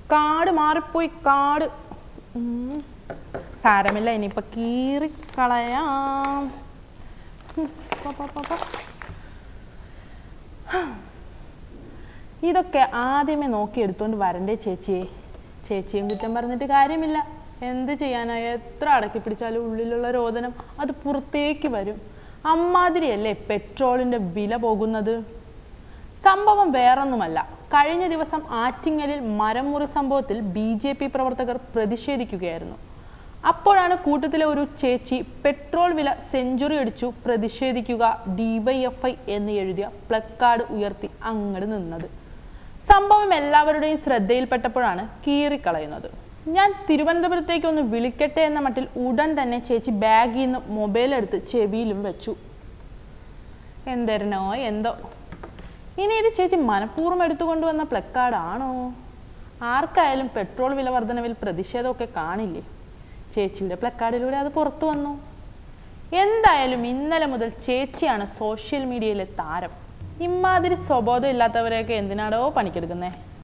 കാട് മാറിപ്പോയി കാട് ഉം. സാരമില്ല ഇനിയിപ്പോൾ കീറി കളയാം ഉം, പോ, പോ, പോ, പോ. ഇതൊക്കെ ആദ്യമേ നോക്കി എടുത്തോണ്ട് വരണ്ടേ ചേച്ചിയെ ചേച്ചിയും കുറ്റം പറഞ്ഞിട്ട് കാര്യമില്ല എന്ത് ചെയ്യാനാ എത്ര അടക്കി പിടിച്ചാലും ഉള്ളിലുള്ള രോദനം അത് പുറത്തേക്ക് വരും അമ്മാതിരിയല്ലേ പെട്രോളിന്റെ വില പോകുന്നത് സംഭവം വേറൊന്നുമല്ല കഴിഞ്ഞ ദിവസം ആറ്റിങ്ങലിൽ മരം മുറി സംഭവത്തിൽ ബി ജെ പി പ്രവർത്തകർ പ്രതിഷേധിക്കുകയായിരുന്നു അപ്പോഴാണ് കൂട്ടത്തിലെ ഒരു ചേച്ചി പെട്രോൾ വില സെഞ്ചുറി അടിച്ചു പ്രതിഷേധിക്കുക ഡിവൈഎഫ്ഐ എന്ന് എഴുതിയ പ്ലക്കാർഡ് ഉയർത്തി അങ്ങട് നിന്നത് സംഭവം എല്ലാവരുടെയും ശ്രദ്ധയിൽപ്പെട്ടപ്പോഴാണ് കീറിക്കളയുന്നത് ഞാൻ തിരുവനന്തപുരത്തേക്ക് ഒന്ന് വിളിക്കട്ടെ എന്ന മട്ടിൽ ഉടൻ തന്നെ ചേച്ചി ബാഗിൽ നിന്ന് മൊബൈൽ എടുത്ത് ചെവിയിലും വെച്ചു എന്തരനോ എന്തോ ഇനി ഇത് ചേച്ചി മനഃപൂർവ്വം എടുത്തുകൊണ്ടുവന്ന പ്ലക്കാർഡാണോ ആർക്കായാലും പെട്രോൾ വില വർധനവിൽ പ്രതിഷേധമൊക്കെ കാണില്ലേ ചേച്ചിയുടെ പ്ലക്കാർഡിലൂടെ അത് പുറത്തു വന്നു എന്തായാലും ഇന്നലെ മുതൽ ചേച്ചിയാണ് സോഷ്യൽ മീഡിയയിലെ താരം ഇമാതിരി സ്വബോധം ഇല്ലാത്തവരെയൊക്കെ എന്തിനാടോ പണിക്കെടുക്കുന്നേ